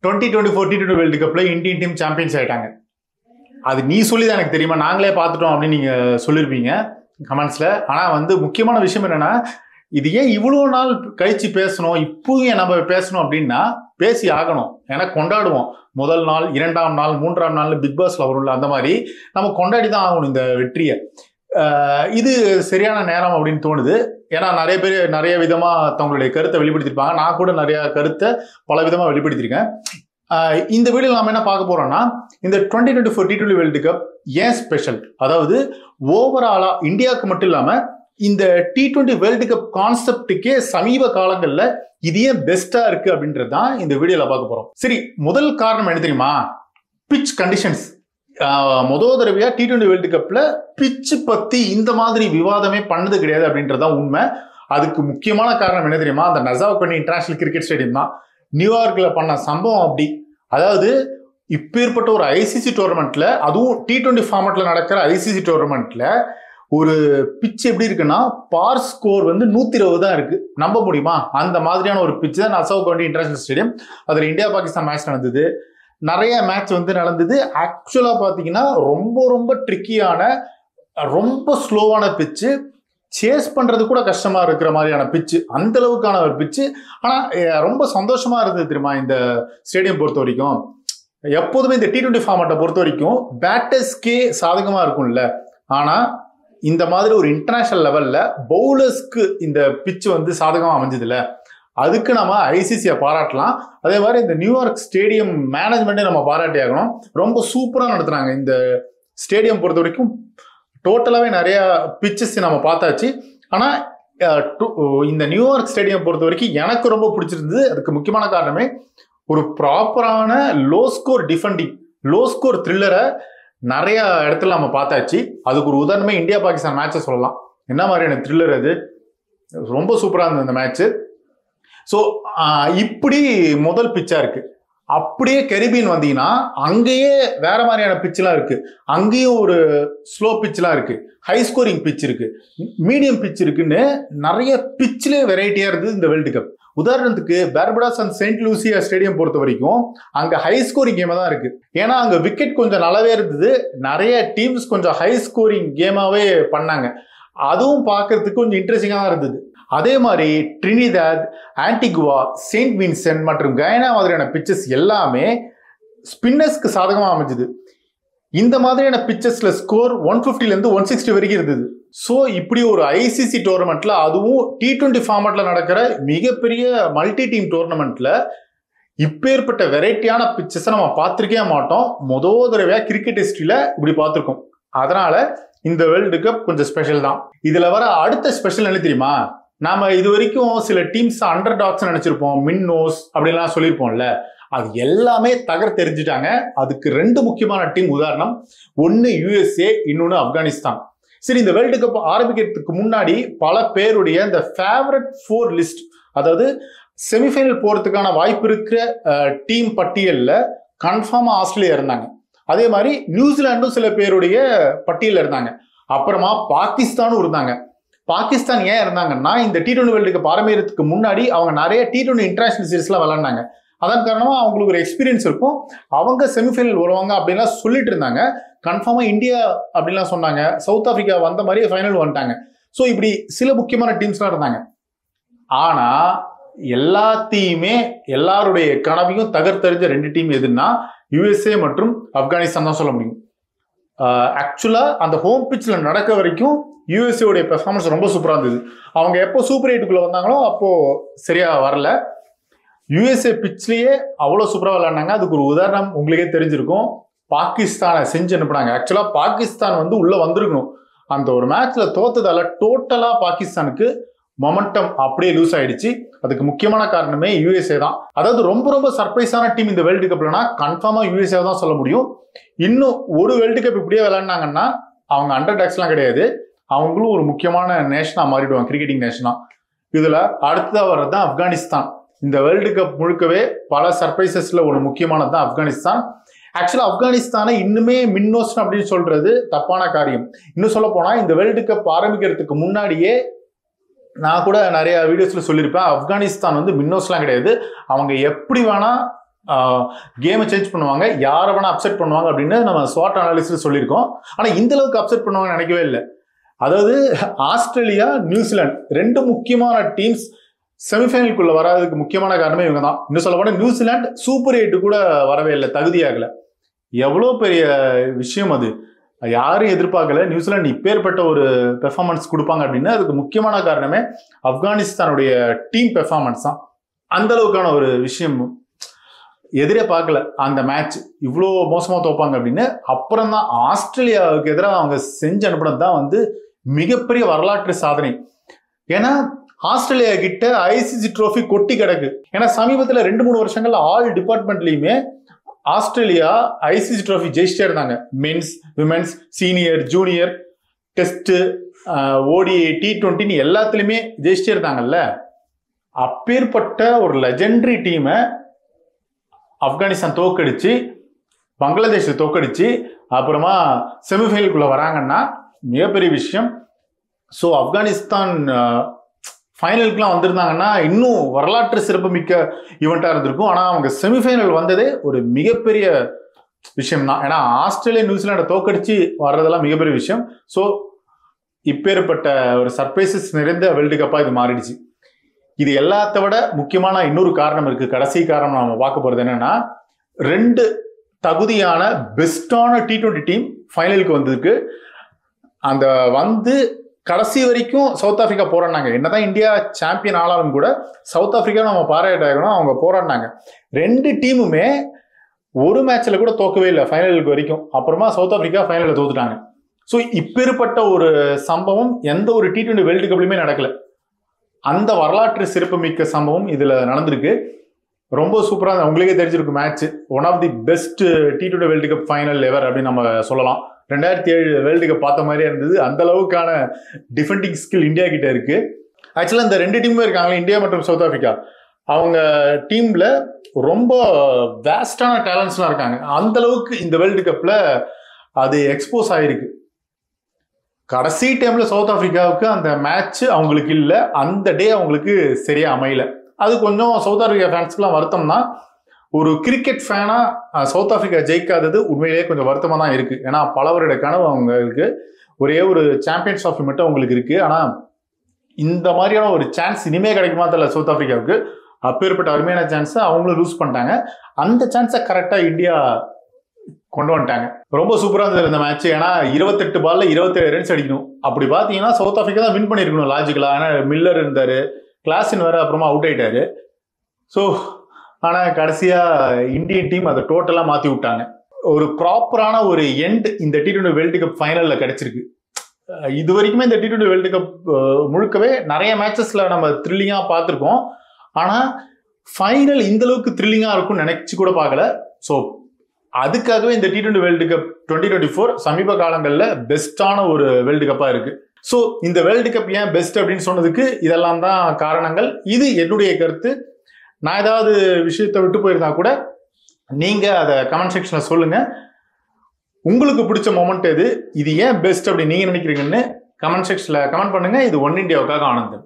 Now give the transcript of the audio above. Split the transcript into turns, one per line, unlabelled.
twenty twenty four T twenty world கப்பில் Indian team champions ஆயிட்டாங்க அது நீ சொல்லி தான் எனக்கு தெரியுமா நாங்களே பார்த்துட்டோம் அப்படின்னு நீங்கள் சொல்லியிருப்பீங்க கமெண்ட்ஸில் ஆனால் வந்து முக்கியமான விஷயம் என்னென்னா இது ஏன் இவ்வளோ நாள் கழிச்சு பேசணும் இப்போவும் ஏன் நம்ம பேசணும் அப்படின்னா பேசி ஆகணும் ஏன்னா கொண்டாடுவோம் முதல் நாள் இரண்டாம் நாள் மூன்றாம் நாள் பிக் பாஸ்ல வரும்ல அந்த மாதிரி நம்ம கொண்டாடி தான் ஆகணும் இந்த வெற்றியை ஆஹ் இது சரியான நேரம் அப்படின்னு தோணுது ஏன்னா நிறைய பேர் நிறைய விதமா தங்களுடைய கருத்தை வெளிப்படுத்திருப்பாங்க நான் கூட நிறைய கருத்தை பல விதமா வெளிப்படுத்தியிருக்கேன் ஆஹ் இந்த வீடியோ நாம என்ன பார்க்க போறோம்னா இந்த twenty twenty four T twenty world cup ஏன் ஸ்பெஷல் அதாவது ஓவராலா இந்தியாவுக்கு மட்டும் இல்லாம இந்த டி டுவெண்ட்டி வேர்ல்டு கப் கான்செப்டுக்கே சமீப காலங்கள்ல இது ஏன் பெஸ்டா இருக்கு அப்படின்றது தான் இந்த வீடியோல பார்க்க போறோம் சரி முதல் காரணம் என்ன தெரியுமா பிச் கண்டிஷன்ஸ் முதல் தடவையா டி டுவெண்ட்டி வேர்ல்டு கப்ல பிச் பத்தி இந்த மாதிரி விவாதமே பண்ணது கிடையாது அப்படின்றதுதான் உண்மை அதுக்கு முக்கியமான காரணம் என்ன தெரியுமா அந்த நசாவ் பண்ணி இன்டர்நேஷனல் கிரிக்கெட் ஸ்டேடியம் தான் நியூயார்க்ல பண்ண சம்பவம் அப்படி அதாவது இப்பேற்பட்ட ஒரு ஐசிசி டோர்னமெண்ட்ல அதுவும் டி டுவெண்ட்டி ஃபார்மெட்ல நடக்கிற ஐசிசி டோர்னமெண்ட்ல ஒரு பிச் எப்படி இருக்குன்னா பார் ஸ்கோர் வந்து நூத்தி இருபது தான் இருக்கு நம்ப முடியுமா அந்த மாதிரியான ஒரு பிச் தான் நசாவ் கவுண்டி இன்டர்நேஷனல் ஸ்டேடியம் அதுல இந்தியா பாகிஸ்தான் மேட்ச் நடந்தது நிறைய மேட்ச் வந்து நடந்தது ஆக்சுவலா பாத்தீங்கன்னா ரொம்ப ரொம்ப ட்ரிக்கியான ரொம்ப ஸ்லோவான பிச்சு சேஸ் பண்றது கூட கஷ்டமா இருக்கிற மாதிரியான பிச்சு அந்த அளவுக்கான ஒரு பிச்சு ஆனா அஹ், ரொம்ப சந்தோஷமா இருந்தது தெரியுமா இந்த ஸ்டேடியம் பொறுத்த வரைக்கும் எப்போதுமே இந்த டி டுவெண்ட்டி ஃபார்மேட்டை பொறுத்த வரைக்கும் பேட்டர்ஸ்க்கே சாதகமா இருக்கும்ல ஆனா இந்த மாதிரி ஒரு இன்டர்நேஷனல் லெவல்ல பவுலர்ஸ்க்கு இந்த பிச் வந்து சாதகமா அமைஞ்சதுல அதுக்கு நம்ம ஐசிசியை பாராட்டலாம் அதே மாதிரி இந்த நியூயார்க் ஸ்டேடியம் மேனேஜ்மெண்ட்டே நம்ம பாராட்டி ஆகணும் ரொம்ப சூப்பராக நடத்துனாங்க இந்த ஸ்டேடியம் பொறுத்த வரைக்கும் டோட்டலாகவே நிறைய பிச்சஸ் நம்ம பார்த்தாச்சு ஆனால் இந்த நியூயார்க் ஸ்டேடியம் பொறுத்த வரைக்கும் எனக்கு ரொம்ப பிடிச்சிருந்தது அதுக்கு முக்கியமான காரணமே ஒரு ப்ராப்பரான low score defending low score த்ரில்லரை நிறைய இடத்துல நம்ம பார்த்தாச்சு அதுக்கு ஒரு உதாரணமே இந்தியா பாகிஸ்தான் மேட்சை சொல்லலாம் என்ன மாதிரியான த்ரில்லர் அது ரொம்ப சூப்பராக இருந்தது அந்த மேட்ச்சு ஸோ இப்படி முதல் பிச்சா இருக்கு அப்படியே கெரிபியன் வந்தீங்கன்னா அங்கேயே வேற மாதிரியான பிச்செலாம் இருக்கு அங்கேயும் ஒரு ஸ்லோ பிச்லாம் இருக்கு ஹை ஸ்கோரிங் பிச் இருக்கு மீடியம் பிச் இருக்குன்னு நிறைய பிச்சிலே வெரைட்டியா இருந்தது இந்த வேர்ல்டு கப் உதாரணத்துக்கு Barbados and Saint Lucia stadium பொறுத்த வரைக்கும் அங்க ஹை ஸ்கோரிங் கேமா தான் இருக்கு ஏன்னா அங்க விக்கெட் கொஞ்சம் நல்லாவே இருந்தது நிறைய டீம்ஸ் கொஞ்சம் ஹை ஸ்கோரிங் கேமாவே பண்ணாங்க அதுவும் பார்க்கறதுக்கு கொஞ்சம் இன்ட்ரெஸ்டிங்காக தான் இருந்தது அதே மாதிரி ட்ரினிதாத் ஆன்டிகுவா செயின்ட் வின்சென்ட் மற்றும் கயனா மாதிரியான பிச்சஸ் எல்லாமே ஸ்பின்னர்ஸ்க்கு சாதகமாக அமைஞ்சுது இந்த மாதிரியான பிச்சஸ்ல ஸ்கோர் ஒன் இருந்து ஒன் சிக்ஸ்டி வரைக்கும் இருந்தது ஸோ இப்படி ஒரு ஐசிசி டோர்னமெண்ட்ல அதுவும் டி டுவெண்ட்டி ஃபார்மேட்ல நடக்கிற மிகப்பெரிய மல்டி டீம் டோர்னமெண்ட்ல இப்பேற்பட்ட வெரைட்டியான பிச்சஸை நம்ம பார்த்துருக்கே மாட்டோம் முதல் தடவையா கிரிக்கெட் ஹிஸ்டரியில இப்படி பார்த்துருக்கோம் அதனால இந்த வேர்ல்டு கப் கொஞ்சம் ஸ்பெஷல் தான் இதுல வர அடுத்த ஸ்பெஷல் என்ன தெரியுமா நாம இது வரைக்கும் சில டீம்ஸ் அண்டர் டாக்ஸ் நினைச்சிருப்போம் மின்னோஸ் அப்படின்லாம் சொல்லியிருப்போம்ல அது எல்லாமே தகர் தெரிஞ்சுட்டாங்க அதுக்கு ரெண்டு முக்கியமான டீம் உதாரணம் ஒன்னு யுஎஸ்ஏ இன்னொன்னு ஆப்கானிஸ்தான் சரி இந்த வேர்ல்டு கப் ஆரம்பிக்கிறதுக்கு முன்னாடி பல பேருடைய இந்த ஃபேவரட் ஃபோர் லிஸ்ட் அதாவது செமிஃபைனல் போறதுக்கான வாய்ப்பு இருக்கிற டீம் பட்டியலில் கன்ஃபார்மா ஆஸ்திரேலியா இருந்தாங்க அதே மாதிரி நியூசிலாண்டும் சில பேருடைய பட்டியலில் இருந்தாங்க அப்புறமா பாகிஸ்தானும் இருந்தாங்க பாகிஸ்தான் ஏன் இருந்தாங்கன்னா இந்த டி டுவெண்டி வேர்ல்டு கப் ஆரம்பிக்கிறதுக்கு முன்னாடி அவங்க நிறைய டி டுவெண்டி இன்டர்நேஷனல் சீரீஸ்லாம் விளாண்டாங்க அதன் காரணமா அவங்களுக்கு ஒரு எக்ஸ்பீரியன்ஸ் இருக்கும் அவங்க செமிஃபைனல் வருவாங்க அப்படின்லாம் சொல்லிட்டு இருந்தாங்க கன்ஃபார்மா இந்தியா அப்படின்லாம் சொன்னாங்க சவுத் ஆப்பிரிக்கா வந்த மாதிரியே ஃபைனல் வந்துட்டாங்க ஸோ இப்படி சில முக்கியமான டீம்ஸ்லாம் இருந்தாங்க ஆனா எல்லாத்தையுமே எல்லாருடைய கனவையும் தகர்த்தெறிஞ்ச ரெண்டு டீம் எதுன்னா யுஎஸ்ஏ மற்றும் ஆப்கானிஸ்தான் தான் சொல்ல முடியும் ஆக்சுவலா அந்த ஹோம் பிச்சில் நடக்க வரைக்கும் யூஎஸ்ஏ உடைய பெர்ஃபார்மன்ஸ் ரொம்ப சூப்பராக இருந்தது அவங்க எப்போ சூப்பர் எயிட்டுக்குள்ள வந்தாங்களோ அப்போ சரியா வரல யுஎஸ்ஏ பிச்லயே அவ்வளோ சூப்பராக விளையாண்டாங்க அதுக்கு ஒரு உதாரணம் உங்களுக்கே தெரிஞ்சிருக்கும் பாகிஸ்தானை செஞ்சு அனுப்புனாங்க ஆக்சுவலாக பாகிஸ்தான் வந்து உள்ள வந்திருக்கணும் அந்த ஒரு மேட்ச்ல தோத்ததால டோட்டலா பாகிஸ்தானுக்கு மொமெண்டம் அப்படியே லூஸ் ஆயிடுச்சு அதுக்கு முக்கியமான காரணமே யூஎஸ்ஏ தான் அதாவது ரொம்ப ரொம்ப சர்ப்ரைஸான டீம் இந்த வேர்ல்டு கப்லனா கன்ஃபார்மா யூஎஸ்ஏ தான் சொல்ல முடியும் இன்னும் ஒரு வேர்ல்டு கப் இப்படியே விளையாடினாங்கன்னா அவங்க அண்டர் டாக்ஸ்லாம் கிடையாது அவங்களும் ஒரு முக்கியமான நேஷனா மாறிடுவாங்க கிரிக்கெட்டிங் நேஷனா இதுல அடுத்ததா வர்றது தான் ஆப்கானிஸ்தான் இந்த வேர்ல்டு கப் முழுக்கவே பல சர்ப்ரைசஸ்ல ஒரு முக்கியமானது தான் ஆப்கானிஸ்தான் ஆக்சுவலா ஆப்கானிஸ்தானை இன்னுமே மின்னோஸ் அப்படின்னு சொல்றது தப்பான காரியம் இன்னும் சொல்ல போனா இந்த வேர்ல்டு கப் ஆரம்பிக்கிறதுக்கு முன்னாடியே நான் கூட நிறைய வீடியோஸ்ல சொல்லியிருப்பேன் ஆப்கானிஸ்தான் வந்து மின்னோஸ்லாம் கிடையாது அவங்க எப்படி வேணா கேமை சேஞ்ச் பண்ணுவாங்க யாரை வேணா அப்செட் பண்ணுவாங்க அப்படின்னு நம்ம ஸ்வாட் அனாலிசிஸ் சொல்லியிருக்கோம் ஆனால் இந்த அளவுக்கு அப்செட் பண்ணுவாங்க நினைக்கவே இல்லை அதாவது ஆஸ்திரேலியா நியூசிலாந்து ரெண்டு முக்கியமான டீம்ஸ் செமிஃபைனலுக்குள்ள வராததுக்கு முக்கியமான காரணமே இவங்க தான் இன்னும் சொல்ல போனால் நியூசிலாந்து சூப்பர் எயிட்டு கூட வரவே இல்லை தகுதியாகல எவ்வளோ பெரிய விஷயம் அது யாரும் எதிர்பார்க்கல நியூசிலாந்து இப்பேற்பட்ட ஒரு பெர்ஃபார்மன்ஸ் கொடுப்பாங்க அப்படின்னு அதுக்கு முக்கியமான காரணமே ஆப்கானிஸ்தானுடைய டீம் பெர்ஃபார்மன்ஸ் தான் அந்த அளவுக்கான ஒரு விஷயம் எதிரே பார்க்கல அந்த மேட்ச் இவ்வளோ மோசமாக தோப்பாங்க அப்படின்னு அப்புறம் தான் ஆஸ்திரேலியாவுக்கு எதிராக அவங்க செஞ்சு அனுப்புனது தான் வந்து மிகப்பெரிய வரலாற்று சாதனை ஏன்னா ஆஸ்திரேலியா கிட்ட ஐசிசி ட்ரோஃபி கொட்டி கிடக்கு ஏன்னா சமீபத்தில் ரெண்டு மூணு வருஷங்கள்ல ஆல் டிபார்ட்மெண்ட்லையுமே ஆஸ்திரேலியா ஐசிசி ட்ரோஃபி ஜெயிச்சிட்டே இருந்தாங்க men's women's senior junior test ODI T டுவெண்ட்டின்னு எல்லாத்துலேயுமே ஜெயிச்சிட்டே இருந்தாங்கல்ல அப்பேற்பட்ட ஒரு லெஜெண்டரி டீமை ஆப்கானிஸ்தான் தோக்கடிச்சு பங்களாதேஷை தோக்கடிச்சு அப்புறமா செமிஃபைனலுக்குள்ள வராங்கன்னா மிகப்பெரிய விஷயம் ஸோ ஆப்கானிஸ்தான் ஃபைனலுக்குலாம் வந்திருந்தாங்கன்னா இன்னும் வரலாற்று சிறப்புமிக்க ஈவெண்ட்டாக இருந்திருக்கும் ஆனால் அவங்க செமிஃபைனல் வந்ததே ஒரு மிகப்பெரிய விஷயம் தான் ஏன்னா ஆஸ்திரேலியா நியூசிலாண்டை தோக்கடிச்சு வர்றதெல்லாம் மிகப்பெரிய விஷயம் ஸோ இப்பேற்பட்ட ஒரு சர்ப்ரைசஸ் நிறைந்த வேர்ல்டு கப்பாக இது மாறிடுச்சு இது எல்லாத்த விட முக்கியமான இன்னொரு காரணம் இருக்கு கடைசி காரணம் நாம பார்க்க போறது என்னன்னா ரெண்டு தகுதியான பெஸ்டான டி டுவெண்ட்டி டீம் ஃபைனலுக்கு வந்திருக்கு அந்த வந்து கடைசி வரைக்கும் சவுத் ஆப்பிரிக்கா போராடினாங்க என்னதான் இந்தியா சாம்பியன் ஆனாலும் கூட சவுத் ஆப்பிரிக்கா நம்ம பாராட்டாகணும் அவங்க போராடினாங்க ரெண்டு டீமுமே ஒரு மேட்ச்ல கூட தோக்கவே இல்லை ஃபைனலுக்கு வரைக்கும் அப்புறமா சவுத் ஆப்பிரிக்கா ஃபைனலில் தோத்துட்டாங்க ஸோ இப்பேற்பட்ட ஒரு சம்பவம் எந்த ஒரு டி டுவெண்ட்டி வேர்ல்டு கப்லையுமே நடக்கல அந்த வரலாற்று சிறப்புமிக்க சம்பவம் இதுல நடந்திருக்கு ரொம்ப சூப்பராக உங்களுக்கே தெரிஞ்சிருக்கும் match one of the best T twenty world cup final ever அப்படின்னு நம்ம சொல்லலாம் ரெண்டாயிரத்தி ஏழு வேர்ல்டு கப் பார்த்த மாதிரியே இருந்தது அந்த அளவுக்கான டிஃபெண்டிங் ஸ்கில் இந்தியா கிட்ட இருக்கு ஆக்சுவலாக இந்த ரெண்டு டீமுமே இருக்காங்களே இந்தியா மற்றும் சவுத் ஆப்பிரிக்கா அவங்க டீம்ல ரொம்ப வேஸ்டான டேலண்ட்ஸ்லாம் இருக்காங்க அந்த அளவுக்கு இந்த வேர்ல்டு கப்ல அது எக்ஸ்போஸ் ஆயிருக்கு கடைசி டைம்ல சவுத் ஆப்பிரிக்காவுக்கு அந்த மேட்ச் அவங்களுக்கு இல்லை அந்த டே அவங்களுக்கு சரியா அமையல அது கொஞ்சம் சவுத் ஆப்பிரிக்கா ஃபேன்ஸ்க்குலாம் வருத்தம் தான் ஒரு கிரிக்கெட் ஃபேனா சவுத் ஆப்பிரிக்கா ஜெயிக்காதது உண்மையிலேயே கொஞ்சம் வருத்தமாக தான் இருக்கு ஏன்னா பல வருட கனவு அவங்களுக்கு ஒரே ஒரு சாம்பியன்ஸ் ட்ராஃபி மட்டும் அவங்களுக்கு இருக்கு ஆனால் இந்த மாதிரியான ஒரு சான்ஸ் இனிமே கிடைக்குமா தெரியல சவுத் ஆப்பிரிக்காவுக்கு அப்பேற்பட்ட அருமையான சான்ஸை அவங்களும் லூஸ் பண்ணிட்டாங்க அந்த சான்ஸை கரெக்டாக இந்தியா கொண்டு வந்துட்டாங்க ரொம்ப சூப்பராக இருந்தது இந்த மேட்ச் ஏன்னா இருபத்தெட்டு பால்ல இருபத்தேழு ரன்ஸ் அடிக்கணும் அப்படி பார்த்தீங்கன்னா சவுத் ஆப்பிரிக்கா தான் வின் பண்ணியிருக்கணும் லாஜிக்கலா ஏன்னா மில்லர் இருந்தாரு கிளாஸின் வேற அப்புறமா அவுட் ஆயிட்டாரு ஸோ ஆனால் கடைசியாக இந்தியன் டீம் அதை டோட்டலாக மாற்றி விட்டாங்க ஒரு ப்ராப்பரான ஒரு எண்ட் இந்த டி டுவெண்ட்டி வேர்ல்டு கப் ஃபைனலில் கிடைச்சிருக்கு அஹ் இது வரைக்குமே இந்த டி டுவெண்ட்டி வேர்ல்டு கப் முழுக்கவே நிறைய மேட்சஸில் நம்ம த்ரில்லிங்காக பார்த்துருக்கோம் ஆனால் ஃபைனல் இந்த அளவுக்கு த்ரில்லிங்காக இருக்கும்னு நினைச்சு கூட பார்க்கல ஸோ அதுக்காகவே இந்த T twenty world cup twenty twenty four சமீப காலங்களில் பெஸ்ட்டான ஒரு வேர்ல்டு கப்பாக இருக்கு ஸோ இந்த வேர்ல்டு கப் ஏன் பெஸ்ட் அப்படின்னு சொன்னதுக்கு இதெல்லாம் தான் காரணங்கள் இது என்னுடைய கருத்து நான் ஏதாவது விஷயத்தை விட்டு போயிருந்தா கூட நீங்க அதை கமெண்ட் செக்ஷன்ல சொல்லுங்க உங்களுக்கு பிடிச்ச மொமெண்ட் எது இது ஏன் பெஸ்ட் அப்படி நீங்க நினைக்கிறீங்கன்னு கமெண்ட் செக்ஷன்ல கமெண்ட் பண்ணுங்க இது ஒன் இந்தியாவுக்காக ஆனந்தன்